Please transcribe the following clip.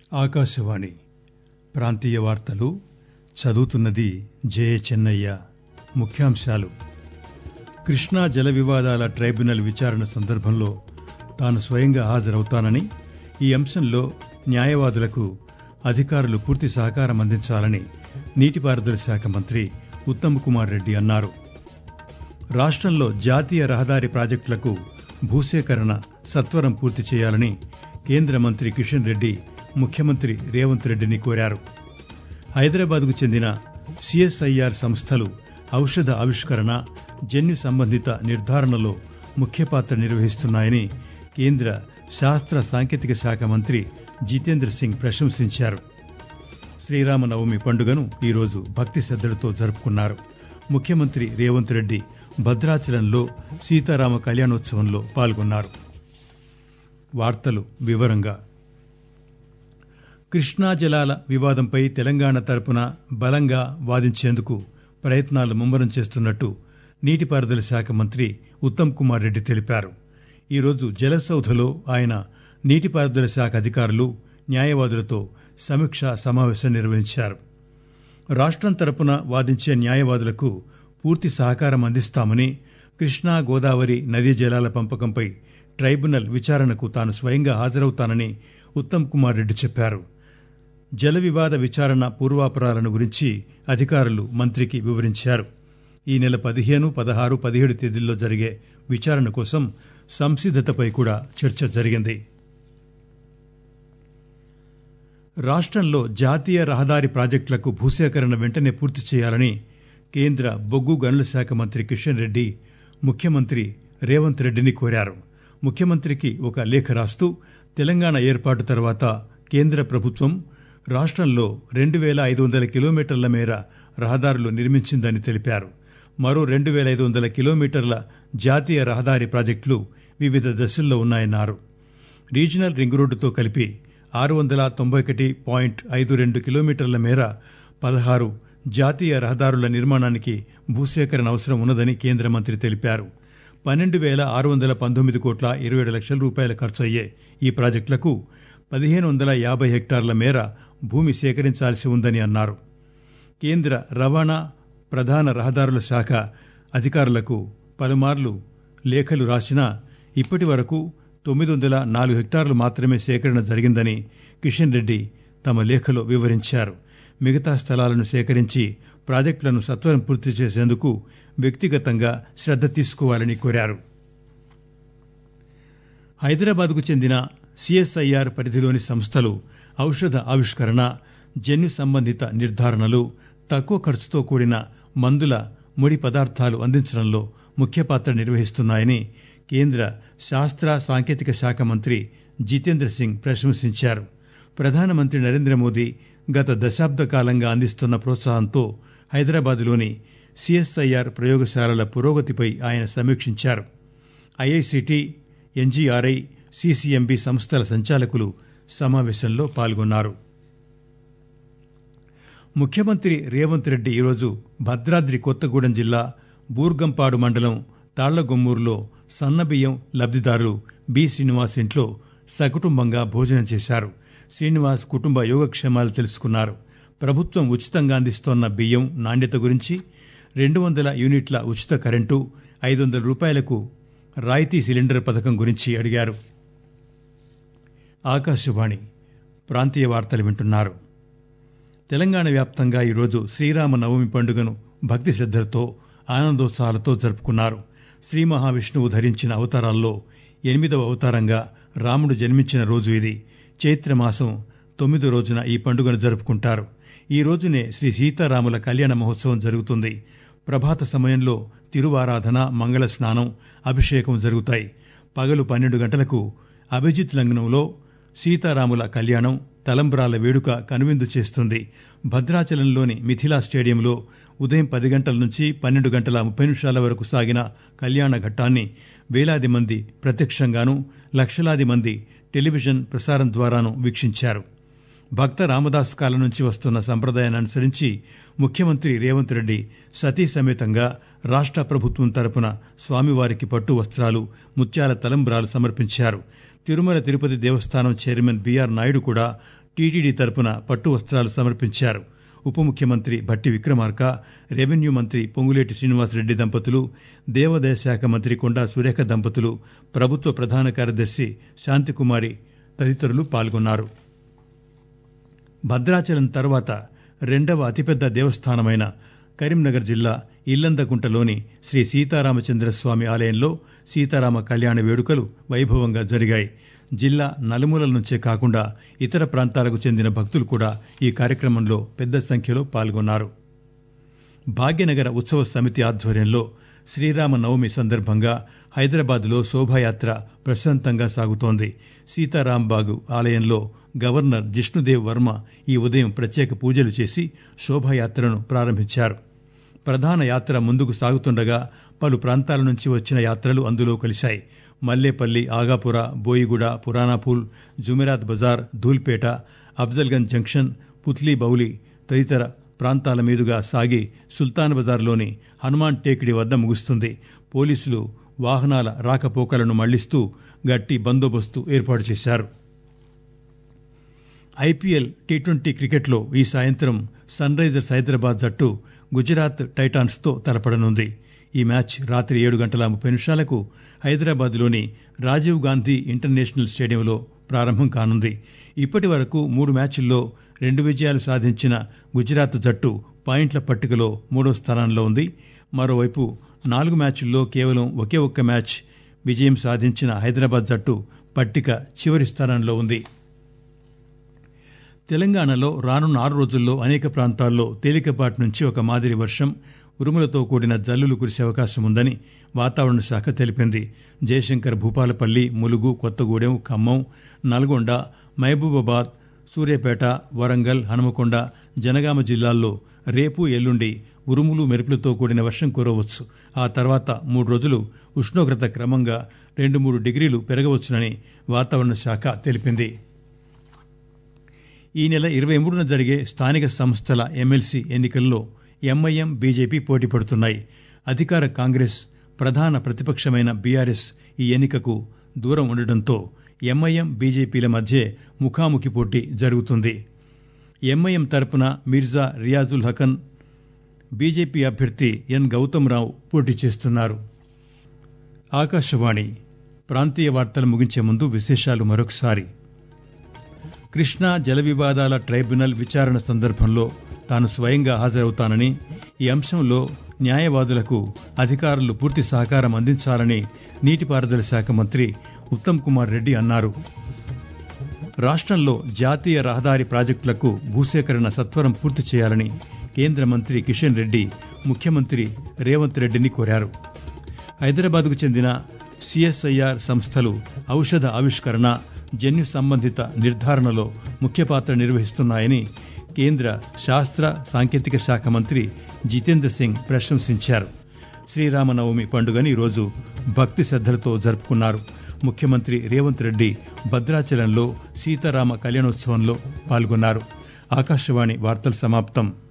ఆకాశవాణి ప్రాంతీయ వార్తలు చదువుతున్నది జయ చెన్నయ్య ముఖ్యాంశాలు కృష్ణా జల వివాదాల ట్రైబ్యునల్ విచారణ సందర్భంలో తాను స్వయంగా హాజరవుతానని ఈ అంశంలో న్యాయవాదులకు అధికారులు పూర్తి సహకారం అందించాలని నీటిపారుదల శాఖ మంత్రి ఉత్తమ్ కుమార్ రెడ్డి అన్నారు రాష్ట్రంలో జాతీయ రహదారి ప్రాజెక్టులకు భూసేకరణ సత్వరం పూర్తి చేయాలని కేంద్ర మంత్రి కిషన్ రెడ్డి ముఖ్యమంత్రి రేవంత్ రెడ్డిని కోరారు హైదరాబాద్కు చెందిన సిఎస్ఐఆర్ సంస్థలు ఔషధ ఆవిష్కరణ జన్యు సంబంధిత నిర్ధారణలో ముఖ్య పాత్ర నిర్వహిస్తున్నాయని కేంద్ర శాస్త్ర సాంకేతిక శాఖ మంత్రి జితేంద్ర సింగ్ ప్రశంసించారు శ్రీరామనవమి పండుగను ఈరోజు భక్తి శ్రద్దలతో జరుపుకున్నారు ముఖ్యమంత్రి రేవంత్ రెడ్డి భద్రాచలంలో సీతారామ కళ్యాణోత్సవంలో పాల్గొన్నారు వార్తలు వివరంగా కృష్ణా జలాల వివాదంపై తెలంగాణ తరపున బలంగా వాదించేందుకు ప్రయత్నాలు ముమ్మరం చేస్తున్నట్టు నీటిపారుదల శాఖ మంత్రి ఉత్తమ్ కుమార్ రెడ్డి తెలిపారు ఈరోజు జలసౌధలో ఆయన నీటిపారుదల శాఖ అధికారులు న్యాయవాదులతో సమీక్షా సమావేశం నిర్వహించారు రాష్ట్రం తరపున వాదించే న్యాయవాదులకు పూర్తి సహకారం అందిస్తామని కృష్ణా గోదావరి నదీ జలాల పంపకంపై ట్రైబ్యునల్ విచారణకు తాను స్వయంగా హాజరవుతానని ఉత్తమ్ కుమార్ రెడ్డి చెప్పారు జల వివాద విచారణ పూర్వాపరాలను గురించి అధికారులు మంత్రికి వివరించారు ఈ నెల పదిహేను పదహారు పదిహేడు తేదీల్లో జరిగే విచారణ కోసం సంసిద్దతపై కూడా చర్చ జరిగింది రాష్ట్రంలో జాతీయ రహదారి ప్రాజెక్టులకు భూసేకరణ వెంటనే పూర్తి చేయాలని కేంద్ర బొగ్గు గనుల శాఖ మంత్రి కిషన్ రెడ్డి ముఖ్యమంత్రి రేవంత్ రెడ్డిని కోరారు ముఖ్యమంత్రికి ఒక లేఖ రాస్తూ తెలంగాణ ఏర్పాటు తర్వాత కేంద్ర ప్రభుత్వం రాష్ట్రంలో రెండు వేల ఐదు వందల కిలోమీటర్ల మేర రహదారులు నిర్మించిందని తెలిపారు మరో రెండు వేల ఐదు వందల కిలోమీటర్ల జాతీయ రహదారి ప్రాజెక్టులు వివిధ దశల్లో ఉన్నాయన్నారు రీజనల్ రింగ్ రోడ్డుతో కలిపి ఆరు వందల తొంభై ఒకటి పాయింట్ ఐదు రెండు కిలోమీటర్ల మేర పదహారు జాతీయ రహదారుల నిర్మాణానికి భూసేకరణ అవసరం ఉన్నదని కేంద్ర మంత్రి తెలిపారు పన్నెండు వేల ఆరు వందల పంతొమ్మిది కోట్ల ఇరవై ఏడు లక్షల రూపాయల ఖర్చు అయ్యే ఈ ప్రాజెక్టులకు పదిహేను వందల యాభై హెక్టార్ల మేర భూమి సేకరించాల్సి ఉందని అన్నారు కేంద్ర రవాణా ప్రధాన రహదారుల శాఖ అధికారులకు పలుమార్లు లేఖలు రాసినా ఇప్పటి వరకు తొమ్మిది వందల నాలుగు హెక్టార్లు మాత్రమే సేకరణ జరిగిందని కిషన్ రెడ్డి తమ లేఖలో వివరించారు మిగతా స్థలాలను సేకరించి ప్రాజెక్టులను సత్వరం పూర్తి చేసేందుకు వ్యక్తిగతంగా శ్రద్ధ తీసుకోవాలని కోరారు హైదరాబాద్కు చెందిన సిఎస్ఐఆర్ పరిధిలోని సంస్థలు ఔషధ ఆవిష్కరణ జన్యు సంబంధిత నిర్ధారణలు తక్కువ ఖర్చుతో కూడిన మందుల ముడి పదార్థాలు అందించడంలో ముఖ్య పాత్ర నిర్వహిస్తున్నాయని కేంద్ర శాస్త్ర సాంకేతిక శాఖ మంత్రి జితేంద్ర సింగ్ ప్రశంసించారు ప్రధానమంత్రి నరేంద్ర మోదీ గత దశాబ్ద కాలంగా అందిస్తున్న ప్రోత్సాహంతో హైదరాబాద్లోని సిఎస్ఐఆర్ ప్రయోగశాలల పురోగతిపై ఆయన సమీక్షించారు ఐఐసిటి ఎన్జీఆర్ఐ సిసిఎంబి సంస్థల సంచాలకులు సమావేశంలో పాల్గొన్నారు ముఖ్యమంత్రి రేవంత్ రెడ్డి ఈరోజు భద్రాద్రి కొత్తగూడెం జిల్లా బూర్గంపాడు మండలం తాళ్లగొమ్మూరులో సన్నబియ్యం లబ్దిదారు బి శ్రీనివాస్ ఇంట్లో సకుటుంబంగా భోజనం చేశారు శ్రీనివాస్ కుటుంబ యోగక్షేమాలు తెలుసుకున్నారు ప్రభుత్వం ఉచితంగా అందిస్తోన్న బియ్యం నాణ్యత గురించి రెండు వందల యూనిట్ల ఉచిత కరెంటు ఐదు వందల రూపాయలకు రాయితీ సిలిండర్ పథకం గురించి అడిగారు ఆకాశవాణి ప్రాంతీయ వార్తలు వింటున్నారు తెలంగాణ వ్యాప్తంగా ఈరోజు శ్రీరామ నవమి పండుగను భక్తి శ్రద్దలతో ఆనందోత్సాహాలతో జరుపుకున్నారు శ్రీ మహావిష్ణువు ధరించిన అవతారాల్లో ఎనిమిదవ అవతారంగా రాముడు జన్మించిన రోజు ఇది చైత్రమాసం తొమ్మిదో రోజున ఈ పండుగను జరుపుకుంటారు ఈ రోజునే శ్రీ సీతారాముల కళ్యాణ మహోత్సవం జరుగుతుంది ప్రభాత సమయంలో తిరువారాధన మంగళ స్నానం అభిషేకం జరుగుతాయి పగలు పన్నెండు గంటలకు అభిజిత్ లంగ్నంలో సీతారాముల కళ్యాణం తలంబ్రాల వేడుక కనువిందు చేస్తుంది భద్రాచలంలోని మిథిలా స్టేడియంలో ఉదయం పది గంటల నుంచి పన్నెండు గంటల ముప్పై నిమిషాల వరకు సాగిన కళ్యాణ ఘట్టాన్ని వేలాది మంది ప్రత్యక్షంగాను లక్షలాది మంది టెలివిజన్ ప్రసారం ద్వారాను వీక్షించారు భక్త రామదాస్ కాలం నుంచి వస్తున్న సంప్రదాయాన్ని అనుసరించి ముఖ్యమంత్రి రేవంత్ రెడ్డి సతీ సమేతంగా రాష్ట్ర ప్రభుత్వం తరపున స్వామివారికి పట్టు వస్త్రాలు ముత్యాల తలంబ్రాలు సమర్పించారు తిరుమల తిరుపతి దేవస్థానం చైర్మన్ బీఆర్ నాయుడు కూడా టీటీడీ తరపున పట్టు వస్త్రాలు సమర్పించారు ఉప ముఖ్యమంత్రి భట్టి విక్రమార్క రెవెన్యూ మంత్రి పొంగులేటి శ్రీనివాసరెడ్డి దంపతులు దేవాదాయ శాఖ మంత్రి కొండా సురేఖ దంపతులు ప్రభుత్వ ప్రధాన కార్యదర్శి శాంతికుమారి తదితరులు పాల్గొన్నారు భద్రాచలం తర్వాత రెండవ అతిపెద్ద దేవస్థానమైన కరీంనగర్ జిల్లా ఇల్లందకుంటలోని శ్రీ సీతారామచంద్ర స్వామి ఆలయంలో సీతారామ కళ్యాణ వేడుకలు వైభవంగా జరిగాయి జిల్లా నలుమూలల నుంచే కాకుండా ఇతర ప్రాంతాలకు చెందిన భక్తులు కూడా ఈ కార్యక్రమంలో పెద్ద సంఖ్యలో పాల్గొన్నారు భాగ్యనగర ఉత్సవ సమితి ఆధ్వర్యంలో శ్రీరామ నవమి సందర్భంగా హైదరాబాద్లో శోభాయాత్ర ప్రశాంతంగా సాగుతోంది సీతారాంబాగు ఆలయంలో గవర్నర్ జిష్ణుదేవ్ వర్మ ఈ ఉదయం ప్రత్యేక పూజలు చేసి శోభాయాత్రను ప్రారంభించారు ప్రధాన యాత్ర ముందుకు సాగుతుండగా పలు ప్రాంతాల నుంచి వచ్చిన యాత్రలు అందులో కలిశాయి మల్లేపల్లి ఆగాపుర బోయిగూడ పురానాపూల్ జుమెరాత్ బజార్ ధూల్పేట అఫ్జల్గంజ్ జంక్షన్ పుత్లీ బౌలి తదితర ప్రాంతాల మీదుగా సాగి సుల్తాన్ బజార్లోని హనుమాన్ టేకిడి వద్ద ముగుస్తుంది పోలీసులు వాహనాల రాకపోకలను మళ్లిస్తూ గట్టి బందోబస్తు ఏర్పాటు చేశారు ఐపీఎల్ టీ ట్వంటీ క్రికెట్లో ఈ సాయంత్రం సన్ రైజర్స్ హైదరాబాద్ జట్టు గుజరాత్ టైటాన్స్తో తలపడనుంది ఈ మ్యాచ్ రాత్రి ఏడు గంటల ముప్పై నిమిషాలకు హైదరాబాద్లోని రాజీవ్ గాంధీ ఇంటర్నేషనల్ స్టేడియంలో ప్రారంభం కానుంది ఇప్పటి వరకు మూడు మ్యాచ్ల్లో రెండు విజయాలు సాధించిన గుజరాత్ జట్టు పాయింట్ల పట్టికలో మూడో స్థానంలో ఉంది మరోవైపు నాలుగు మ్యాచ్ల్లో కేవలం ఒకే ఒక్క మ్యాచ్ విజయం సాధించిన హైదరాబాద్ జట్టు పట్టిక చివరి స్థానంలో ఉంది తెలంగాణలో రానున్న ఆరు రోజుల్లో అనేక ప్రాంతాల్లో తేలికపాటి నుంచి ఒక మాదిరి వర్షం ఉరుములతో కూడిన జల్లులు కురిసే అవకాశం ఉందని వాతావరణ శాఖ తెలిపింది జయశంకర్ భూపాలపల్లి ములుగు కొత్తగూడెం ఖమ్మం నల్గొండ మహబూబాబాద్ సూర్యాపేట వరంగల్ హనుమకొండ జనగామ జిల్లాల్లో రేపు ఎల్లుండి ఉరుములు మెరుపులతో కూడిన వర్షం కురవచ్చు ఆ తర్వాత మూడు రోజులు ఉష్ణోగ్రత క్రమంగా రెండు మూడు డిగ్రీలు పెరగవచ్చునని వాతావరణ శాఖ తెలిపింది ఈ నెల ఇరవై మూడున జరిగే స్థానిక సంస్థల ఎమ్మెల్సీ ఎన్నికల్లో ఎంఐఎం బీజేపీ పోటీ పడుతున్నాయి అధికార కాంగ్రెస్ ప్రధాన ప్రతిపక్షమైన బీఆర్ఎస్ ఈ ఎన్నికకు దూరం ఉండటంతో ఎంఐఎం బీజేపీల మధ్య ముఖాముఖి పోటీ జరుగుతుంది ఎంఐఎం తరపున మిర్జా రియాజుల్ హకన్ బీజేపీ అభ్యర్థి ఎన్ గౌతమ్ రావు పోటీ చేస్తున్నారు ఆకాశవాణి ప్రాంతీయ వార్తలు ముగించే ముందు విశేషాలు మరొకసారి కృష్ణా జల వివాదాల ట్రైబ్యునల్ విచారణ సందర్భంలో తాను స్వయంగా హాజరవుతానని ఈ అంశంలో న్యాయవాదులకు అధికారులు పూర్తి సహకారం అందించాలని నీటిపారుదల శాఖ మంత్రి ఉత్తమ్ కుమార్ రెడ్డి అన్నారు రాష్ట్రంలో జాతీయ రహదారి ప్రాజెక్టులకు భూసేకరణ సత్వరం పూర్తి చేయాలని కేంద్ర మంత్రి కిషన్ రెడ్డి ముఖ్యమంత్రి రేవంత్ రెడ్డిని కోరారు హైదరాబాద్కు చెందిన సిఎస్ఐఆర్ సంస్థలు ఔషధ ఆవిష్కరణ జన్యు సంబంధిత నిర్ధారణలో ముఖ్య పాత్ర నిర్వహిస్తున్నాయని కేంద్ర శాస్త్ర సాంకేతిక శాఖ మంత్రి జితేంద్ర సింగ్ ప్రశంసించారు శ్రీరామనవమి పండుగని ఈరోజు భక్తి శ్రద్దలతో జరుపుకున్నారు ముఖ్యమంత్రి రేవంత్ రెడ్డి భద్రాచలంలో సీతారామ కళ్యాణోత్సవంలో పాల్గొన్నారు ఆకాశవాణి వార్తలు సమాప్తం